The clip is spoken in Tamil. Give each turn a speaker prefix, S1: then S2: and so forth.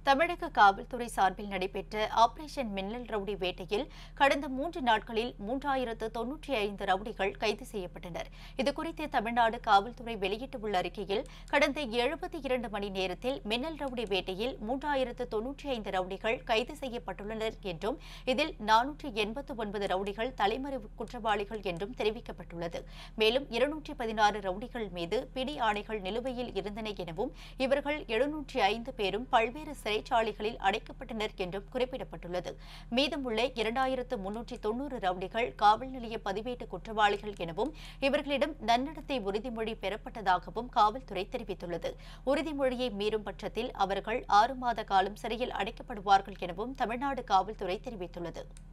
S1: தமிழக காவல்துறை சார்பில் நடைபெற்ற ஆபரேஷன் மின்னல் ரவுடி வேட்டையில் கடந்த மூன்று நாட்களில் மூன்றாயிரத்து தொன்னூற்றி ஐந்து ரவுடிகள் கைது செய்யப்பட்டனர் இதுகுறித்து தமிழ்நாடு காவல்துறை வெளியிட்டுள்ள அறிக்கையில் கடந்த எழுபத்தி இரண்டு மணி நேரத்தில் மின்னல் ரவுடி வேட்டையில் மூன்றாயிரத்து தொன்னூற்றி ஐந்து ரவுடிகள் கைது செய்யப்பட்டுள்ளனர் என்றும் இதில் நானூற்றி எண்பத்து ஒன்பது ரவுடிகள் தலைமறைவு குற்றவாளிகள் என்றும் தெரிவிக்கப்பட்டுள்ளது மேலும் இருநூற்றி பதினாறு ரவுடிகள் மீது பிடி ஆணைகள் நிலுவையில் இருந்தன எனவும் இவர்கள் எழுநூற்றி ஐந்து பேரும் பல்வேறு சிறைச்சாலைகளில் அடைக்கப்பட்டனர் என்றும் குறிப்பிடப்பட்டுள்ளது மீதமுள்ள இரண்டாயிரத்து முன்னூற்றி தொன்னூறு ரவுடிகள் காவல் நிலைய பதிவேட்டு குற்றவாளிகள் எனவும் இவர்களிடம் நன்னடத்தை உறுதிமொழி பெறப்பட்டதாகவும் காவல்துறை தெரிவித்துள்ளது உறுதிமொழியை மீறும் பட்சத்தில் அவர்கள் ஆறு மாத காலம் சிறையில் அடைக்கப்படுவார்கள் எனவும் தமிழ்நாடு காவல்துறை தெரிவித்துள்ளது